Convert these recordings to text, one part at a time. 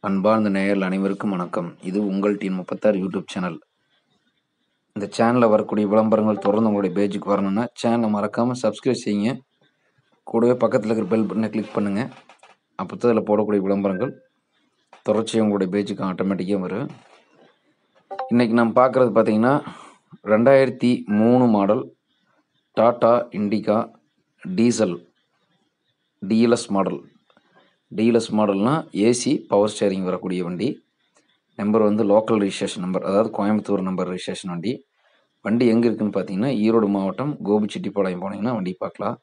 அன்பார்ந்த நேயர்கள் அனைவருக்கும் வணக்கம் இது உங்கள் டீம் முப்பத்தாறு யூடியூப் சேனல் இந்த சேனலில் வரக்கூடிய விளம்பரங்கள் தொடர்ந்து உங்களுடைய பேஜுக்கு வரணும்னா சேனலை மறக்காமல் சப்ஸ்கிரைப் செய்யுங்க கூடவே பக்கத்தில் இருக்கிற பெல் பட்டனை கிளிக் பண்ணுங்கள் அப்போ தான் அதில் போடக்கூடிய விளம்பரங்கள் தொடர்ச்சியாக உங்களுடைய பேஜுக்கு ஆட்டோமேட்டிக்காக வரும் இன்றைக்கி நம்ம பார்க்குறது பார்த்தீங்கன்னா ரெண்டாயிரத்தி மூணு model Tata Indica diesel DLS model DLS மாடல்னால் ஏசி பவர் ஸ்டேரிங் வரக்கூடிய வண்டி நம்பர் வந்து லோக்கல் ரிஜிஸ்ட்ரேஷன் நம்பர் அதாவது கோயம்புத்தூர் நம்பர் ரிஜிஸ்ட்ரேஷன் வண்டி வண்டி எங்கே இருக்குதுன்னு பார்த்தீங்கன்னா ஈரோடு மாவட்டம் கோபிச்செட்டிப்பாளையம் போனீங்கன்னா வண்டி பார்க்கலாம்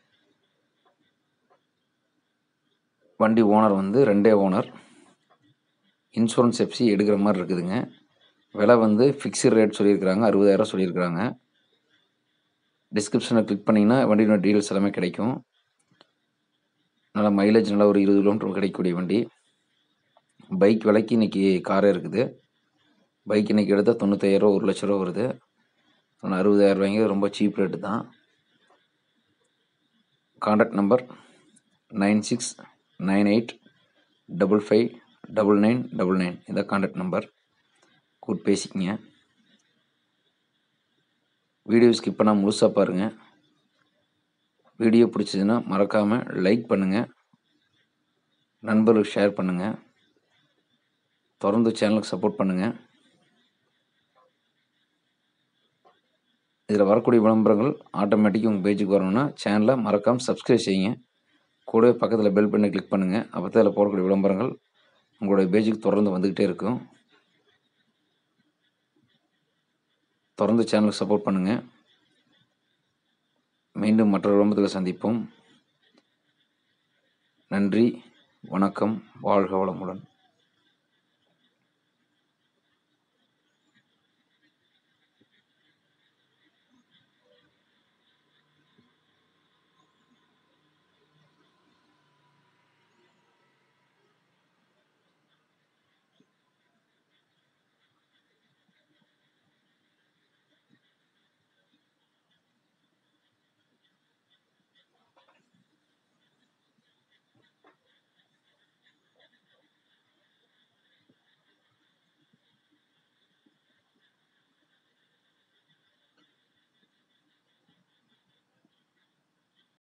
வண்டி ஓனர் வந்து ரெண்டே ஓனர் இன்சூரன்ஸ் எஃப்சி எடுக்கிற மாதிரி இருக்குதுங்க விலை வந்து ஃபிக்ஸ்டு ரேட் சொல்லியிருக்கிறாங்க அறுபதாயிரம் சொல்லியிருக்கிறாங்க டிஸ்கிரிப்ஷனில் கிளிக் பண்ணிங்கன்னா வண்டியோட டீட்டெயில்ஸ் எல்லாமே கிடைக்கும் நல்லா மைலேஜ் நல்லா ஒரு இருபது கிலோமீட்டர் கிடைக்கக்கூடிய வண்டி பைக் விலைக்கு இன்றைக்கி காரே இருக்குது பைக் இன்றைக்கி எடுத்தால் தொண்ணூத்தாயிரரூவா ஒரு லட்ச ரூபா வருது ஆனால் அறுபதாயிரம் ரூபாய்ங்க ரொம்ப சீப் ரேட்டு தான் contact number nine six nine eight double five double nine double nine இதான் காண்டாக்ட் நம்பர் கூட் பேசிக்கிங்க வீடியோ ஸ்கிப் பண்ணால் முழுசாக பாருங்கள் வீடியோ பிடிச்சதுன்னா மறக்காமல் லைக் பண்ணுங்கள் நண்பர்களுக்கு ஷேர் பண்ணுங்கள் தொடர்ந்து சேனலுக்கு சப்போர்ட் பண்ணுங்கள் இதில் வரக்கூடிய விளம்பரங்கள் ஆட்டோமேட்டிக்காக உங்கள் பேஜுக்கு வரணும்னா சேனலை மறக்காமல் சப்ஸ்கிரைப் செய்யுங்க கூடவே பக்கத்தில் பெல் பண்ணி கிளிக் பண்ணுங்கள் அப்போ தான் அதில் போடக்கூடிய விளம்பரங்கள் உங்களுடைய பேஜுக்கு தொடர்ந்து வந்துக்கிட்டே இருக்கும் தொடர்ந்து சேனலுக்கு சப்போர்ட் பண்ணுங்கள் மீண்டும் மற்றொரு விளம்பரத்தில் சந்திப்போம் நன்றி வணக்கம் வாழ்க வளமுடன்